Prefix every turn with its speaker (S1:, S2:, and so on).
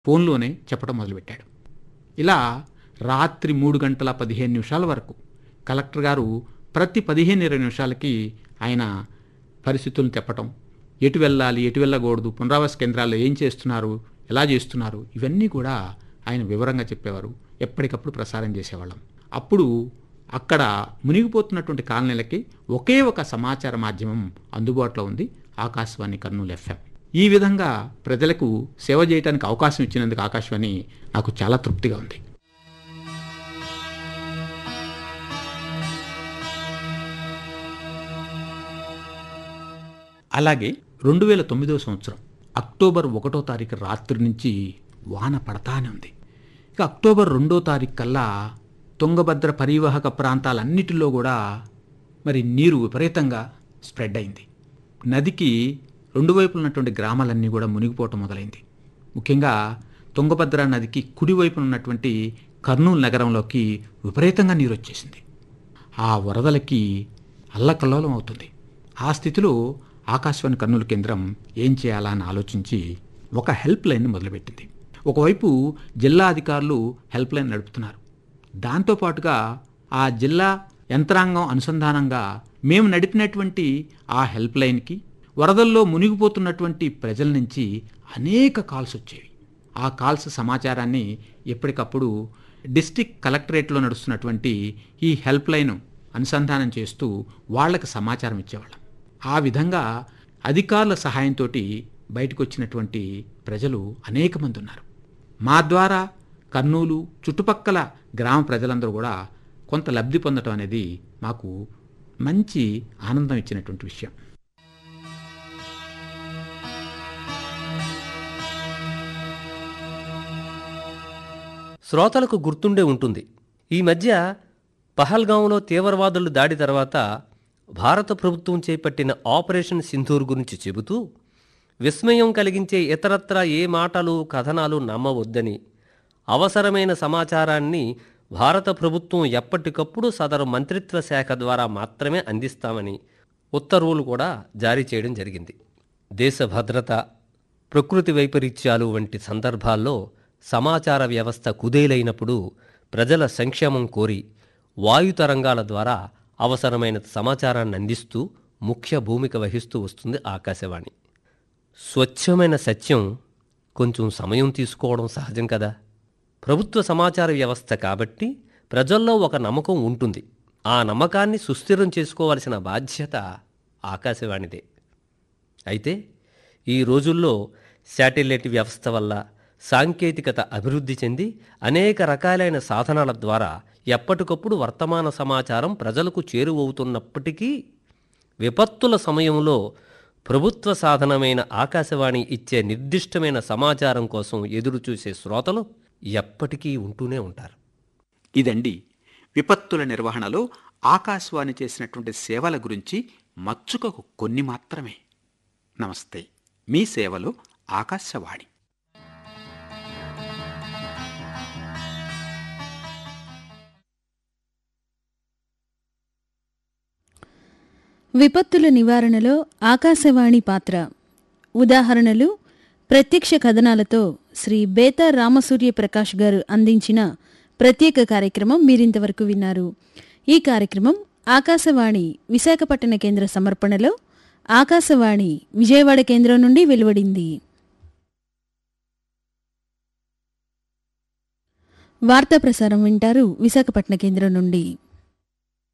S1: ఫోన్లోనే చెప్పడం మొదలుపెట్టాడు ఇలా రాత్రి మూడు గంటల పదిహేను నిమిషాల వరకు కలెక్టర్ గారు ప్రతి పదిహేను ఇరవై నిమిషాలకి ఆయన పరిస్థితులను చెప్పటం ఎటు వెళ్ళాలి ఎటు వెళ్ళకూడదు పునరావాస కేంద్రాల్లో ఏం చేస్తున్నారు ఎలా చేస్తున్నారు ఇవన్నీ కూడా ఆయన వివరంగా చెప్పేవారు ఎప్పటికప్పుడు ప్రసారం చేసేవాళ్ళం అప్పుడు అక్కడ మునిగిపోతున్నటువంటి కాలనీలకి ఒకే ఒక సమాచార మాధ్యమం అందుబాటులో ఉంది ఆకాశవాణి కర్నూలు ఎఫ్ఎం ఈ విధంగా ప్రజలకు సేవ చేయడానికి అవకాశం ఇచ్చినందుకు ఆకాశవాణి నాకు చాలా తృప్తిగా ఉంది అలాగే రెండు వేల తొమ్మిదవ సంవత్సరం అక్టోబర్ ఒకటో తారీఖు రాత్రి నుంచి వాన పడతానే ఉంది ఇక అక్టోబర్ రెండో తారీఖు కల్లా తుంగభద్ర పరివాహక ప్రాంతాలన్నిటిలో కూడా మరి నీరు విపరీతంగా స్ప్రెడ్ అయింది నదికి రెండు వైపులు ఉన్నటువంటి గ్రామాలన్నీ కూడా మునిగిపోవటం మొదలైంది ముఖ్యంగా తుంగభద్ర నదికి కుడివైపున ఉన్నటువంటి కర్నూలు నగరంలోకి విపరీతంగా నీరు వచ్చేసింది ఆ వరదలకి అల్లకల్లోలం అవుతుంది ఆ స్థితిలో ఆకాశవాణి కర్నూలు కేంద్రం ఏం చేయాలా అని ఆలోచించి ఒక హెల్ప్ లైన్ మొదలుపెట్టింది ఒకవైపు జిల్లా అధికారులు హెల్ప్ లైన్ నడుపుతున్నారు దాంతోపాటుగా ఆ జిల్లా యంత్రాంగం అనుసంధానంగా మేము నడిపినటువంటి ఆ హెల్ప్ లైన్కి వరదల్లో మునిగిపోతున్నటువంటి ప్రజల నుంచి అనేక కాల్స్ వచ్చేవి ఆ కాల్స్ సమాచారాన్ని ఎప్పటికప్పుడు డిస్టిక్ కలెక్టరేట్లో నడుస్తున్నటువంటి ఈ హెల్ప్ లైన్ అనుసంధానం చేస్తూ వాళ్ళకి సమాచారం ఇచ్చేవాళ్ళం ఆ విధంగా అధికారుల సహాయంతో బయటకు వచ్చినటువంటి ప్రజలు అనేక మంది ఉన్నారు మా ద్వారా కర్నూలు చుట్టుపక్కల గ్రామ ప్రజలందరూ కూడా కొంత లబ్ధి పొందటం అనేది మాకు మంచి ఆనందం ఇచ్చినటువంటి విషయం
S2: శ్రోతలకు గుర్తుండే ఉంటుంది ఈ మధ్య పహల్గాంలో తీవ్రవాదులు దాడి తర్వాత భారత ప్రభుత్వం చేపట్టిన ఆపరేషన్ సింధూర్ గురించి చెబుతూ విస్మయం కలిగించే ఇతరత్ర ఏ మాటలు కథనాలు నమ్మవద్దని అవసరమైన సమాచారాన్ని భారత ప్రభుత్వం ఎప్పటికప్పుడు సదరు మంత్రిత్వ శాఖ ద్వారా మాత్రమే అందిస్తామని ఉత్తర్వులు కూడా జారీ చేయడం జరిగింది దేశ భద్రత ప్రకృతి వైపరీత్యాలు వంటి సందర్భాల్లో సమాచార వ్యవస్థ కుదేలైనప్పుడు ప్రజల సంక్షేమం కోరి వాయు తరంగాల ద్వారా అవసరమైన సమాచారాన్ని అందిస్తూ ముఖ్య భూమిక వహిస్తూ వస్తుంది ఆకాశవాణి స్వచ్ఛమైన సత్యం కొంచెం సమయం తీసుకోవడం సహజం కదా ప్రభుత్వ సమాచార వ్యవస్థ కాబట్టి ప్రజల్లో ఒక నమ్మకం ఉంటుంది ఆ నమ్మకాన్ని సుస్థిరం చేసుకోవాల్సిన బాధ్యత ఆకాశవాణిదే అయితే ఈ రోజుల్లో శాటిలైట్ వ్యవస్థ వల్ల సాంకేతికత అభివృద్ధి చెంది అనేక రకాలైన సాధనాల ద్వారా ఎప్పటికప్పుడు వర్తమాన సమాచారం ప్రజలకు చేరువవుతున్నప్పటికీ విపత్తుల సమయంలో ప్రభుత్వ సాధనమైన ఆకాశవాణి ఇచ్చే నిర్దిష్టమైన సమాచారం కోసం ఎదురుచూసే శ్రోతలు ఎప్పటికీ ఉంటూనే ఉంటారు
S1: ఇదండి విపత్తుల నిర్వహణలో ఆకాశవాణి చేసినటువంటి సేవల గురించి మచ్చుకకు కొన్ని మాత్రమే నమస్తే మీ సేవలో ఆకాశవాణి
S3: విపత్తుల నివారణలో ఆకాశవాణి పాత్ర ఉదాహరణలు ప్రత్యక్ష కథనాలతో శ్రీ బేతా రామసూర్య ప్రకాష్ గారు అందించిన ప్రత్యేక కార్యక్రమం మీరింతవరకు విన్నారు ఈ కార్యక్రమం ఆకాశవాణి విశాఖపట్టణ కేంద్ర సమర్పణలో ఆకాశవాణి విజయవాడ కేంద్రం నుండి వెలువడింది వార్తా ప్రసారం వింటారు విశాఖపట్న కేంద్రం నుండి